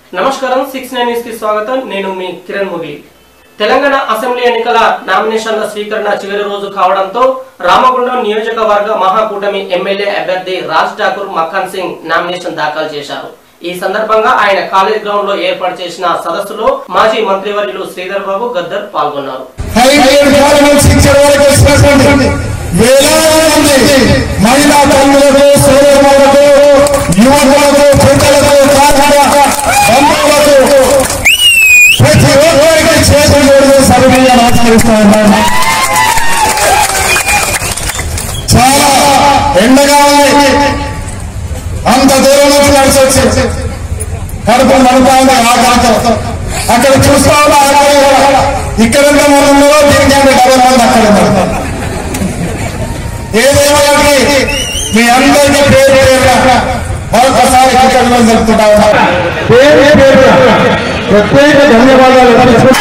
నమస్కారం six nine news కి స్వాగతం నేను మీ కిరణ్ ముగిలి తెలంగాణ అసెంబ్లీ ఎన్నికల నామినేషన్ల స్వీకరణ చివరి రోజు కావడంతో రామగుండం నియోజకవర్గ మహాకూటమి ఎమ్మెల్యే అభ్యర్థి రాజ్ ఠాకూర్ మక్కన్ సింగ్ నామినేషన్ దాఖలు చేశారు ఈ సందర్భంగా ఆయన కాలేజ్ గ్రౌండ్ లో ఏర్పాటు చేసిన సదస్సులో మాజీ మంత్రివర్యులు శ్రీధర్ బాబు గద్దర్ పాల్గొన్నారు హైవేర్ గవర్నమెంట్ శిక్షణ వరకు వచ్చినటువంటి వేలాది మంది మహిళా తల్లులకు సోదరులకు యువకులకు పెద్దలకు కార్మిక బంధువులకు ప్రతి ఒక్కరికి చేతులు జోడితే సర్వీయ నమస్కరిస్తూ ఉన్నాను చాలా ఎండగా ఉంది అంత దూరం నుంచి నడిచి వచ్చి కడుపు నడుపుతా ఉంది ఆకలితో అక్కడ చూస్తా ఉన్నా ఆకలి కూడా. ఇక్కడ ఎంత మంది ఉన్నారో దీనికంటే డబల్ మంది అక్కడ ఉన్నారు ఏదేమైనప్పటికీ మీ అందరికీ పేరు పేరున మరొకసారి కృతజ్ఞతలు చెప్తుంటా ఉన్నా పేరు పేరున ప్రత్యేక ధన్యవాదాలు